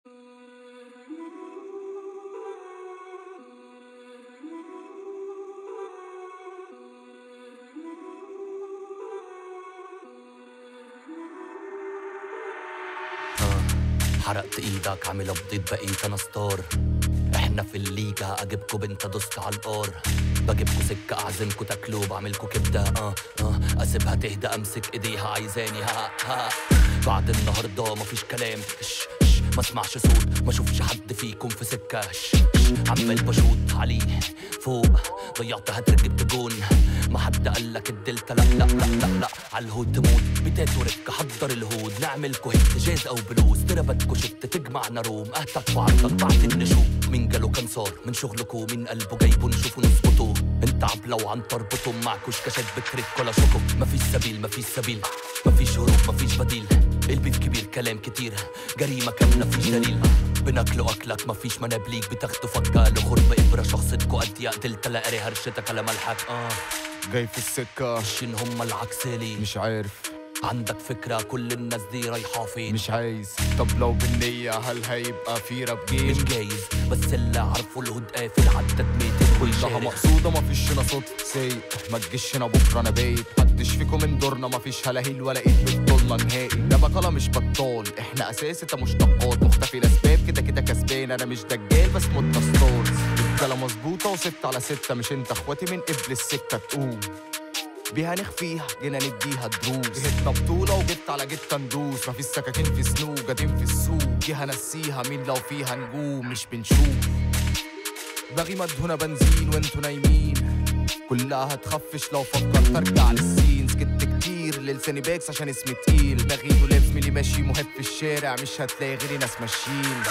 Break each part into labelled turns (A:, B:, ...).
A: حرقت ايدك عامل بضيط بقيت انا ستار احنا في الليجا اجيبكو بنت دوست على القار بجيبكو سكة اعزمكو تاكلوا بعملكو كبدة اه اه اسيبها تهدى امسك ايديها عايزاني ها ها بعد النهاردة مفيش كلام ش ش ما اسمعش صوت ما اشوفش حد فيكم في سكة ش ش عمال بشوط عليه فوق ضيعت هاتريك جبت جون ما حد قالك الدلتا لا لا لا لا لا على الهود تموت بتات ورك حضر الهود نعملكو هيت جاز او بلوز تربتكو شت تجمعنا روم اهتك وعرضك بعد النشوء مين جاله كان صار من شغلكو مين قلبه جايبه نشوفه نظبطه انت عبلة وعن تربطه معكوش كشات بترك ولا شوكو مفيش سبيل مفيش سبيل مفيش هروب مفيش بديل البيف كبير كلام كتير جريمة كاملة مفيش دليل بناكلوا اكلك مفيش منابليك بتاخدوا فكة لخرم ابرة شخصتكو قد قتلت لا قري هرشتك على ملحك اه
B: جاي في السكة
A: شين هما العكسالي
B: مش عارف
A: عندك فكرة كل الناس دي رايحة فين
B: مش عايز طب لو بالنية هل هيبقى في راب جيم
A: مش جايز بس اللي عارفه الهود قافل عدى 200
B: كلها
A: والشارع
B: مقصودة مفيش هنا صدفة سايق ما تجيش هنا بكرة انا بايت محدش فيكم من دورنا مفيش هلاهيل ولا ايد بتطولنا نهائي ده بطلة مش بطال احنا اساس انت مشتقات مختفي الاسباب كده كده كسبان انا مش دجال بس مدة ستارز رجالة مظبوطة وست على ستة مش انت اخواتي من قبل السكة تقوم بيها نخفيها جينا نديها دروس جهتنا بطولة وجبت على جتة ندوس مفيش سكاكين في سنوك قاعدين في السوق جهة نسيها مين لو فيها نجوم مش بنشوف باغي مدهونة بنزين وانتوا نايمين كلها هتخفش لو فكرت ارجع للسين سكت كتير للساني باكس عشان اسمي تقيل دماغي دولاب زميلي ماشي مهاب في الشارع مش هتلاقي غيري ناس ماشيين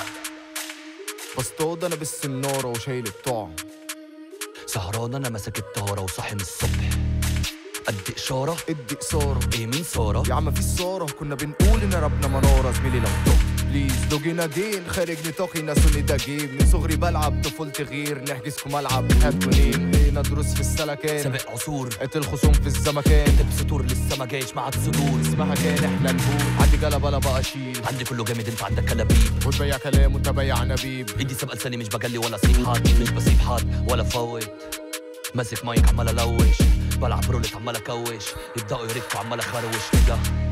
B: بصطاد انا بالسنارة وشايل الطعم
A: سهران انا ماسك الطهارة وصاحي من الصبح قد اشارة
B: ادي قصارة
A: ايه مين سارة
B: يا عم في الصارة كنا بنقول ان ربنا منارة زميلي لو طب بليز دوجينا جين خارج نطاقي ناسوني ده جيم من صغري بلعب طفولتي غير نحجزكم ملعب هات جونين لينا دروس في السلكان
A: سابق عصور
B: قتل خصوم في الزمكان
A: تبس طور لسه ما جايش معاك صدور
B: اسمها كان احنا نقول عندي جلب انا بقى اشيل
A: عندي كله جامد انت عندك كلابيب
B: وتبيع كلام وانت بيع نبيب
A: ايدي سابقة لساني مش بجلي ولا اسيب حد مش بسيب حد ولا فوت ماسك مايك عمال الوش بلعب رولت عمال اكوش يبداوا يركوا عمال اخروش كده